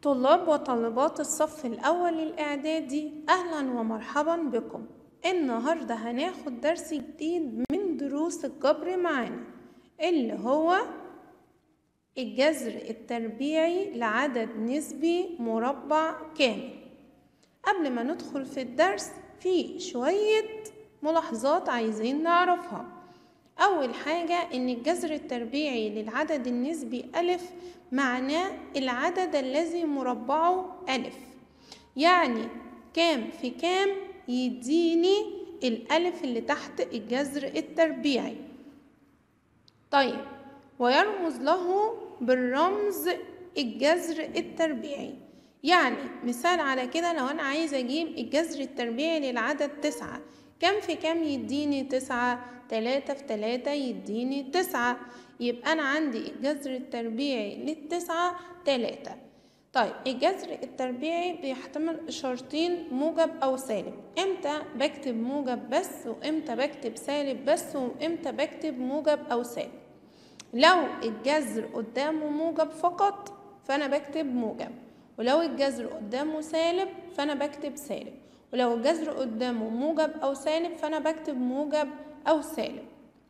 طلاب وطالبات الصف الأول الإعدادي أهلا ومرحبا بكم النهاردة هناخد درس جديد من دروس الجبر معانا اللي هو الجذر التربيعي لعدد نسبي مربع كامل قبل ما ندخل في الدرس في شوية ملاحظات عايزين نعرفها أول حاجة إن الجذر التربيعي للعدد النسبي ألف معناه العدد الذي مربعه ألف يعني كام في كام يديني الألف اللي تحت الجذر التربيعي طيب ويرمز له بالرمز الجذر التربيعي يعني مثال على كده لو أنا عايزة أجيب الجذر التربيعي للعدد تسعة كم في كم يديني تسعة تلاتة في تلاتة يديني تسعة يبقى أنا عندي الجذر التربيعي للتسعة تلاتة طيب الجذر التربيعي بيحتمل إشارتين موجب أو سالب إمتى بكتب موجب بس وإمتى بكتب سالب بس وإمتى بكتب موجب أو سالب لو الجذر قدامه موجب فقط فأنا بكتب موجب ولو الجذر قدامه سالب فأنا بكتب سالب ولو الجذر قدامه موجب أو سالب فأنا بكتب موجب أو سالب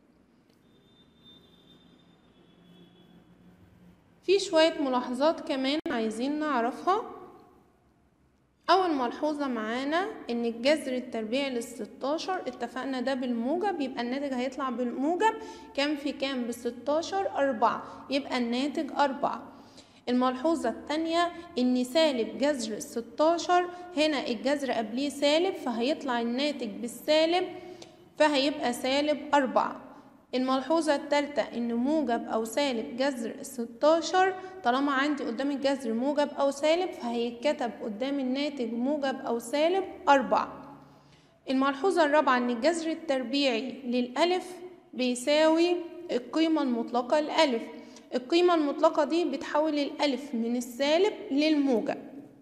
في شوية ملاحظات كمان عايزين نعرفها أول ملحوظة معانا إن الجذر التربيعي للستاشر اتفقنا ده بالموجب يبقى الناتج هيطلع بالموجب كام في كام بستاشر أربعة يبقى الناتج أربعة الملحوظة التانية إن سالب جذر ستاشر هنا الجذر قبليه سالب فهيطلع الناتج بالسالب فهيبقى سالب أربعة الملحوظة التالتة إن موجب أو سالب جذر ستاشر طالما عندي قدام الجذر موجب أو سالب فهيتكتب قدام الناتج موجب أو سالب أربعة الملحوظة الرابعة إن الجذر التربيعي للألف بيساوي القيمة المطلقة للألف القيمة المطلقة دي بتحول الألف من السالب للموجب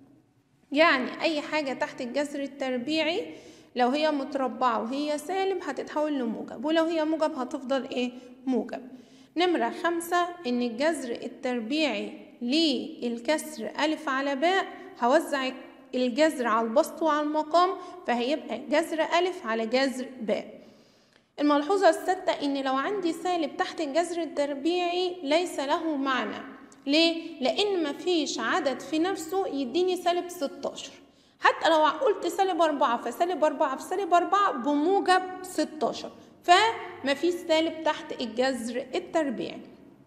يعني أي حاجة تحت الجذر التربيعي لو هي متربعة وهي سالب هتتحول لموجب ولو هي موجب هتفضل ايه موجب نمرة خمسة ان الجذر التربيعي للكسر ألف على باء هوزع الجذر على البسط وعلى المقام فهيبقى جذر ألف على جذر باء الملحوظة الستة ان لو عندي سالب تحت الجذر التربيعي ليس له معنى ليه؟ لأن مفيش عدد في نفسه يديني سالب ستاشر حتى لو قلت سالب أربعة فسالب أربعة في سالب أربعة بموجب ستاشر فمفيش سالب تحت الجذر التربيعي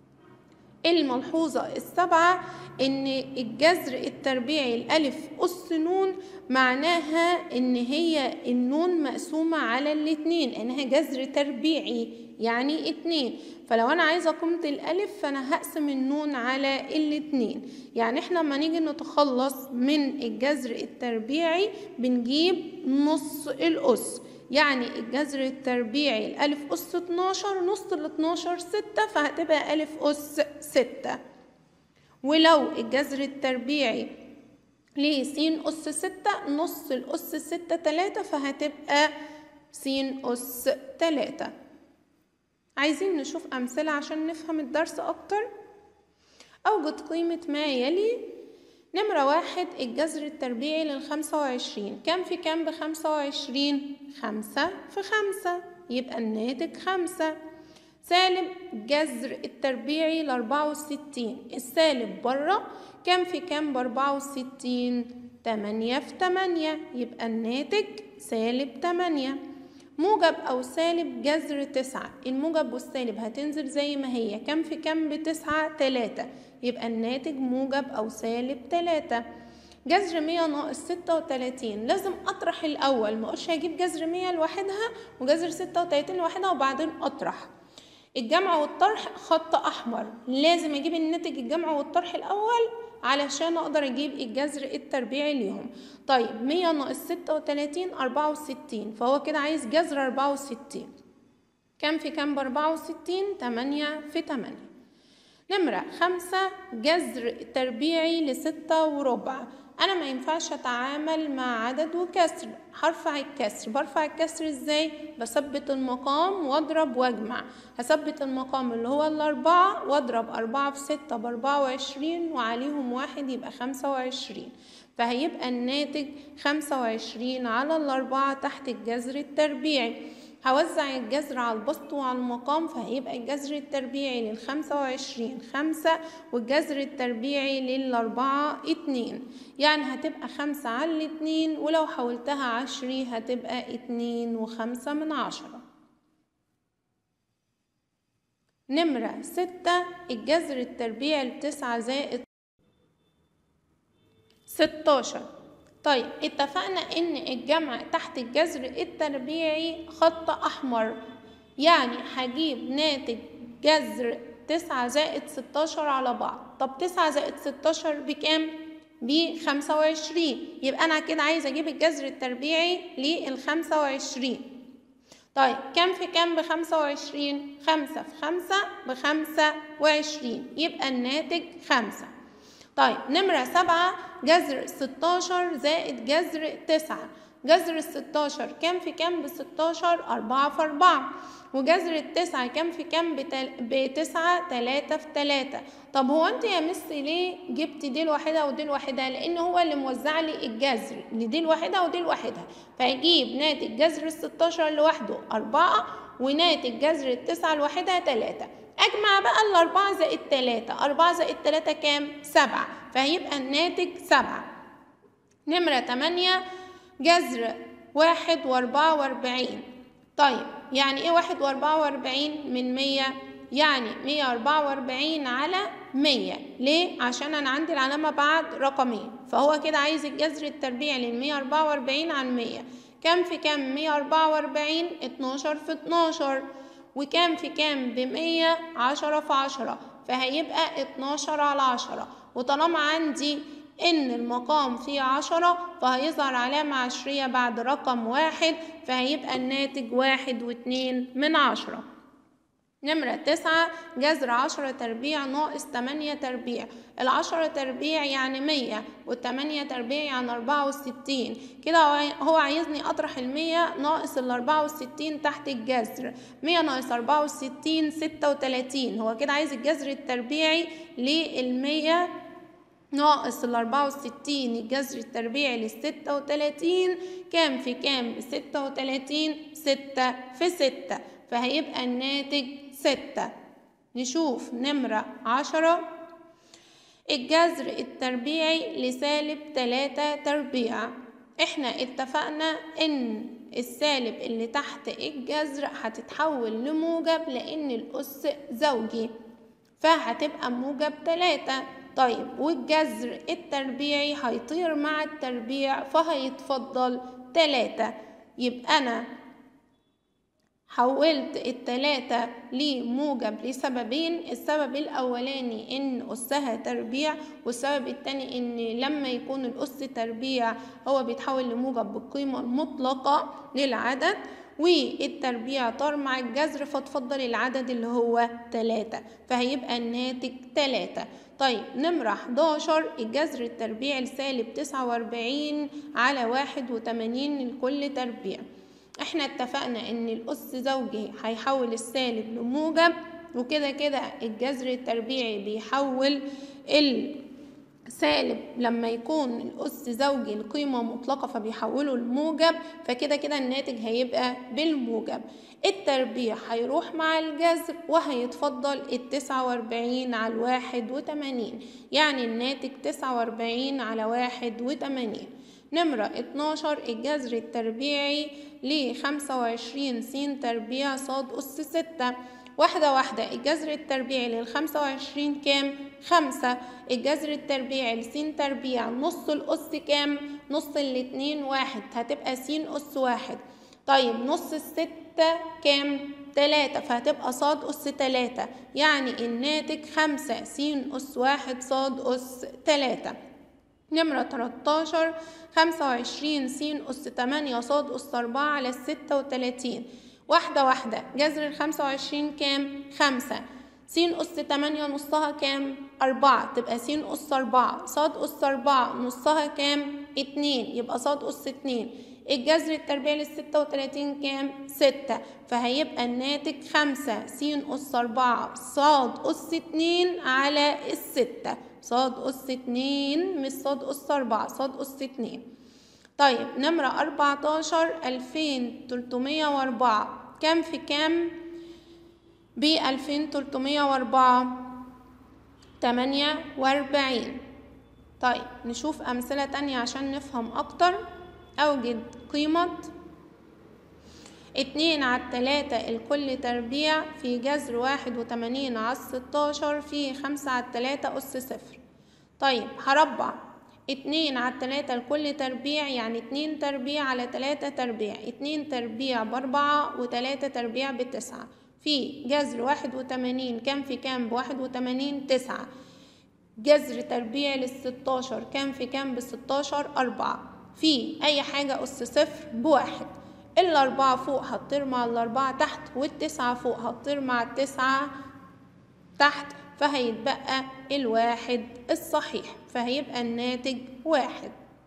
الملحوظة السابعة إن الجذر التربيعي الألف أس نون معناها إن هي النون مقسومة على الاتنين إنها جذر تربيعي يعني اتنين فلو أنا عايزة قيمة الألف فأنا هقسم النون على الاتنين يعني إحنا لما نيجي نتخلص من الجذر التربيعي بنجيب نص الأس يعني الجذر التربيعي الألف أس 12 نص ال 12 ستة فهتبقى ألف أس ستة ولو الجذر التربيعي ليه س أس ستة نص الأس ستة تلاتة فهتبقى س أس تلاتة عايزين نشوف أمثلة عشان نفهم الدرس أكتر أوجد قيمة ما يلي نمرة واحد الجذر التربيعي للخمسة وعشرين كم في كم بخمسة وعشرين خمسة في خمسة يبقى الناتج خمسة سالب جذر التربيعي لأربعة وستين السالب برا كم في كم بأربعة وستين تمانية في تمانية يبقى الناتج سالب تمانية موجب أو سالب جذر تسعة الموجب والسالب هتنزل زي ما هي كم في كم بتسعة تلاتة يبقى الناتج موجب أو سالب تلاتة جذر مية ناقص ستة وتلاتين لازم أطرح الأول مقولش هجيب جذر مية لوحدها وجذر ستة وتلاتين لوحدها وبعدين أطرح الجمع والطرح خط أحمر لازم أجيب الناتج الجمع والطرح الأول علشان أقدر أجيب الجذر التربيعي ليهم طيب مية ناقص ستة وتلاتين أربعة وستين فهو كده عايز جذر أربعة وستين كم في كم بأربعة وستين تمانية في تمانية نمرة خمسة جذر تربيعي لستة وربع انا ما ينفعش اتعامل مع عدد وكسر هرفع الكسر برفع الكسر ازاي بثبت المقام واضرب واجمع هثبت المقام اللي هو الاربعة واضرب اربعة في ستة باربعة وعشرين وعليهم واحد يبقى خمسة وعشرين فهيبقى الناتج خمسة وعشرين على الاربعة تحت الجذر التربيعي هوزع الجذر على البسط وعلى المقام فهيبقى الجذر التربيعي للخمسة وعشرين خمسة والجذر التربيعي للأربعة اتنين يعني هتبقى خمسة على الاتنين ولو حولتها عشري هتبقى اتنين وخمسة من عشرة نمرة ستة الجذر التربيعي لتسعة زائد ستاشر طيب اتفقنا ان الجمع تحت الجذر التربيعي خط احمر يعني هجيب ناتج جذر تسعة زائد ستاشر على بعض طب تسعة زائد ستاشر بكام؟ بخمسة وعشرين يبقى أنا كده عايزة أجيب الجذر التربيعي للخمسة وعشرين طيب كام في كام بخمسة وعشرين؟ خمسة في خمسة بخمسة وعشرين يبقى الناتج خمسة طيب نمرة سبعة جذر ستاشر زائد جذر تسعة جذر الستاشر كام في كام بستاشر أربعة في أربعة وجذر التسعة كام في كام بتل... بتسعة تلاتة في تلاتة طب هو انت يا مس ليه جبت دي الواحدة ودي الواحدة لأن هو اللي موزع لي الجذر لدي الواحدة ودي الواحدة فيجيب ناتج جذر الستاشر لوحده أربعة وناتج جذر التسعة لوحدها تلاتة أجمع بقى الأربعة زائد تلاتة أربعة زائد تلاتة كام؟ سبعة فهيبقى الناتج سبعة نمرة تمانية جذر واحد وأربعة وأربعين طيب يعني إيه واحد وأربعة وأربعين من مية؟ يعني مية أربعة وأربعين على مية ليه؟ عشان أنا عندي العلامة بعد رقمين فهو كده عايز الجذر التربيعي للمية أربعة وأربعين عن مية كام في كام؟ مية أربعة وأربعين اتناشر في اتناشر وكام في كام بمية عشرة في عشرة فهيبقى اتناشر على عشرة وطالما عندي إن المقام فيه عشرة فهيظهر علامة عشرية بعد رقم واحد فهيبقى الناتج واحد واتنين من عشرة نمرة تسعة جذر عشرة تربيع ناقص تمانية تربيع العشرة تربيع يعني مية والتمانية تربيع يعني أربعة وستين كده هو عايزني أطرح المية ناقص الأربعة وستين تحت الجذر مية ناقص أربعة وستين ستة وتلاتين هو كده عايز الجذر التربيعي للمية ناقص الأربعة وستين الجذر التربيعي للستة وتلاتين كام في كام ستة وتلاتين ستة في ستة فهيبقى الناتج ستة نشوف نمرة عشرة الجذر التربيعي لسالب تلاتة تربيع احنا اتفقنا ان السالب اللي تحت الجذر هتتحول لموجب لان الأس زوجي فهتبقى موجب تلاتة طيب والجذر التربيعي هيطير مع التربيع فهيتفضل تلاتة يبقى أنا حولت التلاتة لموجب لسببين السبب الأولاني إن أسها تربيع والسبب التاني إن لما يكون الأس تربيع هو بيتحول لموجب بالقيمة المطلقة للعدد والتربيع طار مع الجذر فتفضل العدد اللي هو تلاتة فهيبقى الناتج تلاتة طيب نمرة 11 الجذر التربيع لسالب تسعة وأربعين على واحد وتمانين لكل تربيع احنا اتفقنا ان الأس زوجي هيحول السالب لموجب وكده كده الجذر التربيعي بيحول السالب لما يكون الأس زوجي لقيمة مطلقة فبيحوله لموجب فكده كده الناتج هيبقى بالموجب التربيع هيروح مع الجذر وهيتفضل التسعة وأربعين على الواحد وتمانين يعني الناتج تسعة وأربعين على واحد وتمانين نمرة اتناشر الجذر التربيعي لخمسة وعشرين س تربيع صاد أس ستة واحدة واحدة الجذر التربيعي للخمسة وعشرين كام؟ خمسة الجذر التربيعي لس تربيع نص الأس كام؟ نص الاتنين واحد هتبقى س أس واحد طيب نص الستة كام؟ تلاتة فهتبقى صاد أس تلاتة يعني الناتج خمسة س أس واحد صاد أس تلاتة نمرة 13 خمسة وعشرين س أس تمانية صاد أس أربعة على الستة وتلاتين واحدة واحدة جذر الخمسة وعشرين كام؟ خمسة س أس تمانية نصها كام؟ أربعة تبقى س أس أربعة ص أس أربعة نصها كام؟ اتنين يبقى ص أس اتنين الجذر التربيعي للستة وتلاتين كام؟ ستة فهيبقى الناتج خمسة س أس أربعة ص أس اتنين على الستة ص أس اتنين مش ص أس أربعة ص أس اتنين طيب نمرة أربعتاشر ألفين تلتمية وأربعة كام في كام؟ بألفين تلتمية وأربعة تمانية وأربعين طيب نشوف أمثلة تانية عشان نفهم أكتر أوجد قيمة اتنين على التلاتة الكل تربيع في جذر واحد وتمانين على الستاشر في خمسة على التلاتة أس صفر طيب هربع اتنين على التلاتة الكل تربيع يعني اتنين تربيع على تلاتة تربيع اتنين تربيع بأربعة وتلاتة تربيع بتسعة في جذر واحد وتمانين كام في كام بواحد وتمانين تسعة جذر تربيع للستاشر كام في كام بستاشر أربعة في أي حاجة أس صفر بواحد الأربعة فوق هتطير مع الأربعة تحت والتسعة فوق هتطير مع التسعة تحت فهيتبقى الواحد الصحيح فهيبقى الناتج واحد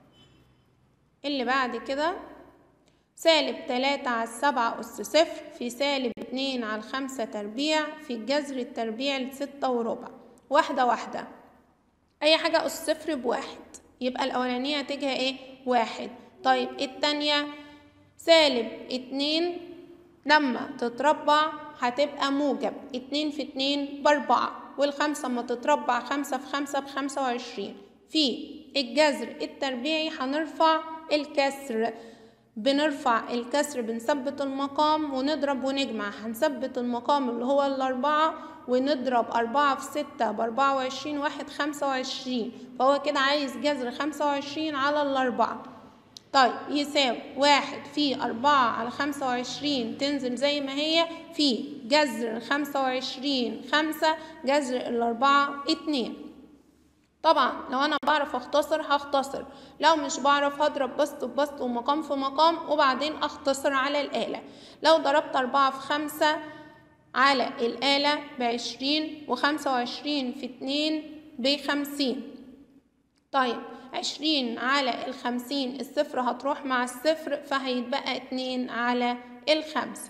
اللي بعد كده سالب تلاتة على السبعة أس صفر في سالب اتنين على الخمسة تربيع في الجذر التربيع لستة وربع واحدة واحدة أي حاجة أس صفر بواحد يبقى الأولانية تجها إيه؟ واحد طيب التانية سالب اتنين لما تتربع هتبقى موجب اتنين في اتنين بأربعة والخمسة اما تتربع خمسة في خمسة بخمسة وعشرين في الجذر التربيعي هنرفع الكسر بنرفع الكسر بنثبت المقام ونضرب ونجمع هنثبت المقام اللي هو الأربعة ونضرب أربعة في ستة بأربعة وعشرين واحد خمسة وعشرين فهو كده عايز جذر خمسة وعشرين على الأربعة طيب يساوي واحد في أربعة على خمسة وعشرين تنزل زي ما هي في جذر خمسة وعشرين خمسة جذر الأربعة اتنين طبعا لو أنا بعرف أختصر هختصر لو مش بعرف هضرب بسط ببسط ومقام في مقام وبعدين أختصر على الآلة لو ضربت أربعة في خمسة على الآلة بعشرين وخمسة وعشرين في اتنين بخمسين طيب عشرين على الخمسين الصفر هتروح مع الصفر فهيتبقى اتنين على الخمسة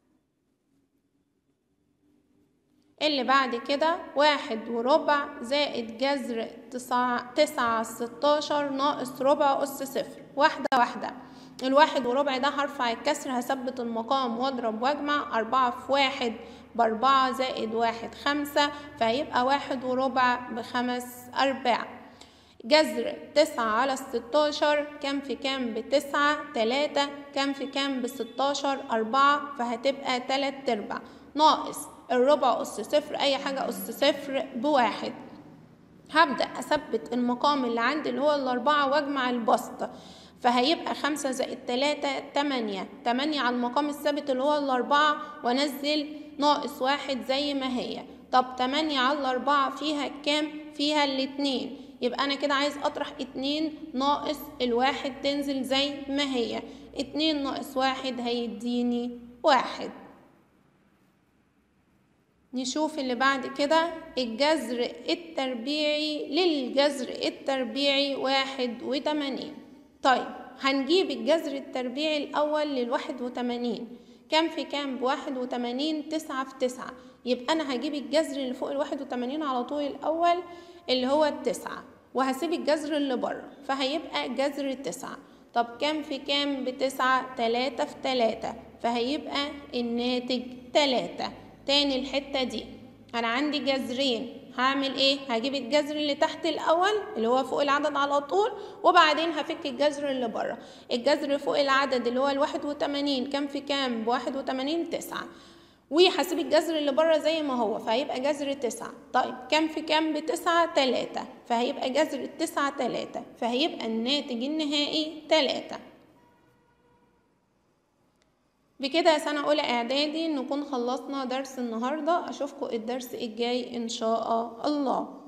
اللي بعد كده واحد وربع زائد جذر تسعة, تسعة ستاشر ناقص ربع أس صفر واحدة واحدة الواحد وربع ده هرفع الكسر هثبت المقام واضرب واجمع أربعة في واحد بأربعة زائد واحد خمسة فهيبقى واحد وربع بخمس أرباع جذر تسعة على الستاشر كام في كام بتسعة تلاتة كام في كام بستاشر أربعة فهتبقى تلات أرباع ناقص الربع أس صفر أي حاجة أس صفر بواحد هبدأ أثبت المقام اللي عندي اللي هو الأربعة وأجمع البسط فهيبقى خمسة زائد تلاتة تمانية تمانية على المقام الثابت اللي هو الأربعة وأنزل ناقص واحد زي ما هي طب تمانية على الأربعة فيها كام؟ فيها الاتنين يبقى أنا كده عايز أطرح اتنين ناقص الواحد تنزل زي ما هي اتنين ناقص واحد هيديني واحد نشوف اللي بعد كده الجذر التربيعي للجذر التربيعي واحد وتمانين طيب هنجيب الجذر التربيعي الأول للواحد وتمانين كام في كام بواحد وتمانين تسعة في تسعة يبقى أنا هجيب الجذر اللي فوق الواحد وتمانين على طول الأول اللي هو التسعة وهسيب الجذر اللي بره فهيبقى جذر التسعة طب كام في كام بتسعة تلاتة في تلاتة فهيبقى الناتج تلاتة تاني الحتة دي أنا عندي جذرين هعمل ايه هجيب الجذر اللي تحت الاول اللي هو فوق العدد على طول وبعدين هفك الجذر اللي بره الجذر فوق العدد اللي هو الواحد وتمانين كام في كام بواحد وتمانين تسعة وهسيب الجذر اللي بره زي ما هو فهيبقى جذر تسعة طيب كام في كام بتسعة تلاتة فهيبقى جذر التسعة تلاتة فهيبقى الناتج النهائي تلاتة بكده يا سنة أولى إعدادي نكون خلصنا درس النهاردة أشوفكم الدرس الجاي إن شاء الله